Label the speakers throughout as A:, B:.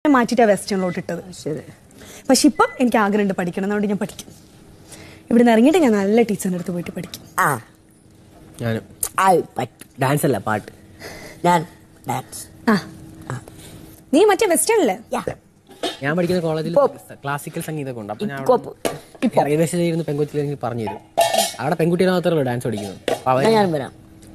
A: മാറ്റിയിട്ടാ വെസ്റ്റേണിലോട്ട് ഇട്ടത്
B: ശരി
A: പക്ഷെ ഇപ്പം എനിക്ക് ആഗ്രഹമുണ്ട് പഠിക്കണം അതുകൊണ്ട് ഞാൻ പഠിക്കും ഇവിടെ നിന്ന് ഇറങ്ങിയിട്ട് ഞാൻ നല്ല ടീച്ചറിൻ്റെ അടുത്ത് പോയിട്ട് പഠിക്കും
B: ആ
C: ഞാനും
B: ആ പറ്റും
C: ഡാൻസ് അല്ല പാട്ട്
B: ഞാൻ ഡാൻസ്
A: ആ നീ മറ്റേ വെസ്റ്റേണില്ലേ
B: യാ
C: ഞാൻ പഠിക്കുന്ന കോളേജിൽ ക്ലാസിക്കൽ സംഗീതമൊക്കെ ഉണ്ട് അപ്പൊ ഞാൻ
B: കോപ്പ്
C: റെയിൽവേ ഇരുന്ന് പെൺകുട്ടികൾ എനിക്ക് പറഞ്ഞു തരും അവിടെ പെൺകുട്ടികൾ മാത്രമേ ഉള്ളൂ ഡാൻസ് പഠിക്കുന്നത് അപ്പൊ അവര്
B: എന്നാ ഞാൻ വരാം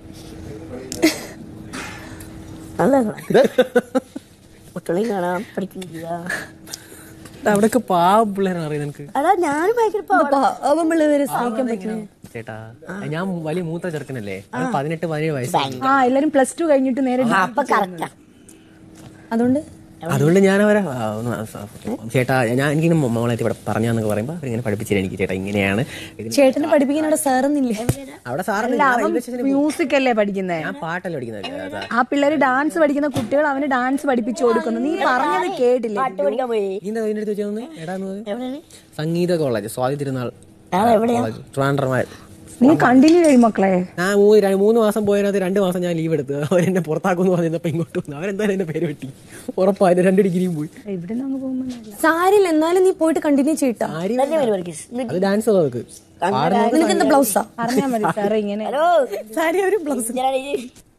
B: നല്ല കുട്ടികളെ കാണാൻ പഠിക്കുന്നില്ല
C: അവിടെയൊക്കെ പാവ പിള്ളേരാണ് അറിയാം നിനക്ക്
B: അതാ ഞാനും ഭയങ്കര പാവാടാ.
A: അവളുള്ളവരെ സഹിക്കാൻ പറ്റും
C: ചേട്ടാ ഞാൻ വലിയ മൂത്ത ചെറുക്കനല്ലേ അവന് പതിനെട്ട് പതിനേഴ് വയസ്സായി
A: ആ എല്ലാരും പ്ലസ് ടു കഴിഞ്ഞിട്ട് നേരെ
B: ആ, അപ്പൊ കറക്റ്റാ
A: അതുകൊണ്ട്
C: അതുകൊണ്ട് ഞാൻ അവരെ ആ, ഒന്ന് ആ, സ- ചേട്ടാ ഞാൻ എനിക്കിങ്ങനെ മോളെ ഇവിടെ പറഞ്ഞാന്നൊക്കെ പറയുമ്പോൾ അവരിങ്ങനെ പഠിപ്പിച്ചില്ല എനിക്ക് ചേട്ടാ ഇങ്ങനെയാണ് ഇതിന്
A: ചേട്ടനെ പഠിപ്പിക്കാൻ അവിടെ സാറൊന്നില്ലേ
C: അവിടെ സാറ് റെയിൽവേ സ്റ്റേഷനിൽ
D: മ്യൂസിക് അല്ലേ പഠിക്കുന്നേ
C: ഞാൻ പാട്ടല്ലേ പഠിക്കുന്നത് അതാ.
D: ആ പിള്ളേര് ഡാൻസ് പഠിക്കുന്ന കുട്ടികൾ അവന് ഡാൻസ് പഠിപ്പിച്ചു കൊടുക്കുന്നു നീ പറഞ്ഞത് കേട്ടില്ലേ
B: പാട്ട് പഠിക്കാൻ പോയി
C: നീ എന്താ അതിന്റെ അടുത്ത് വെച്ചാൽ എടാന്ന്
B: എവിടെയാണ്
C: സംഗീത കോളേജ് സ്വാതി തിരുനാൾ
B: ഞാൻ എവിടെയാ
C: കോളേജ് ട്രിവാൻഡ്രം
D: നീ കണ്ടിന്യൂ ചെയ്യും മക്കളെ
C: ഞാൻ മൂന്ന് ര- മൂന്ന് മാസം പോയതിനകത്ത് രണ്ട് മാസം ഞാൻ ലീവ് എടുത്ത് അവരെന്നെ പുറത്താക്കുമെന്ന് പറഞ്ഞപ്പോ ഇങ്ങോട്ട് വന്നു അവരെന്തായാലും എന്റെ പേര് വെട്ടി ഉറപ്പായത് രണ്ട് ഡിഗ്രിയും പോയി
D: ഇവിടെ നിന്ന് പോകുമ്പോ
A: സാരില്ല എന്നാലും നീ പോയിട്ട് കണ്ടിന്യൂ ചെയ്യട്ടാ
C: ആരും
B: തന്നെ വരും ഒരു kiss.
C: അത് ഡാൻസ് അതൊക്കെ
A: നിനക്ക് എന്താ ബ്ലൗസാ
D: പറഞ്ഞാൽ മതി സാറേ ഇങ്ങനെ
B: ഹലോ
A: സാരി ഒരു ബ്ലൗസ്
B: ഞാനാണ്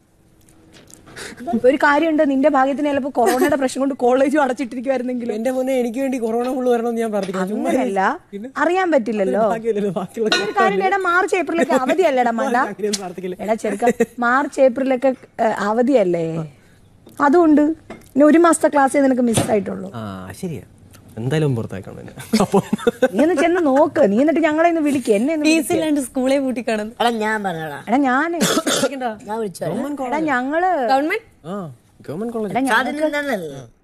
D: ഒരു കാര്യമുണ്ട് നിന്റെ ഭാഗ്യത്തിന് ചിലപ്പോ കൊറോണയുടെ പ്രശ്നം കൊണ്ട് കോളേജും അടച്ചിട്ടിരിക്കുവായിരുന്നെങ്കിലും
C: എന്റെ മുന്നേ എനിക്ക് വേണ്ടി കൊറോണ ഫുള്ള് വരണമെന്ന് ഞാൻ പ്രാർത്ഥിക്കുന്നു ചുമ്മാ
D: അങ്ങനെയല്ല അറിയാൻ പറ്റില്ലല്ലോ
C: ബാക്കിയല്ലല്ലോ ബാക്കിയുള്ള
D: ഒരു കാര്യം എടാ മാർച്ച് ഏപ്രിലൊക്കെ അവധിയല്ലേടാ മണ്ട
C: അങ്ങനെയൊന്നും പ്രാർത്ഥിക്കില്ല
D: എടാ ചെറുക്ക മാർച്ച് ഏപ്രിലൊക്കെ ഏ, അവധിയല്ലേ അതുകൊണ്ട് ഇനി ഒരു മാസത്തെ ക്ലാസ്സേ നിനക്ക് മിസ്സായിട്ടുള്ളൂ
C: ആ ശരിയാ എന്തായാലും പുറത്താക്കണം തന്നെ അപ്പൊ
D: നീ ഒന്ന് ചെന്ന് നോക്ക് നീ എന്നിട്ട് ഞങ്ങളെ ഒന്ന് വിളിക്ക് എന്നെ ഒന്ന് വിളിക്ക്.
A: ഫീസില്ലാണ്ട് സ്കൂളെ പൂട്ടി കാണുന്നു
B: എടാ ഞാൻ പറഞ്ഞടാ
D: എടാ ഞാന്
B: ഞാൻ വിളിച്ചു
D: എടാ ഞങ്ങള്
A: ഗവൺമെന്റ്
C: ആ ഗവൺമെന്റ് കോളേജ്
D: എടാ ഞങ്ങൾക്ക്
B: അതിൽ നിന്നല്ല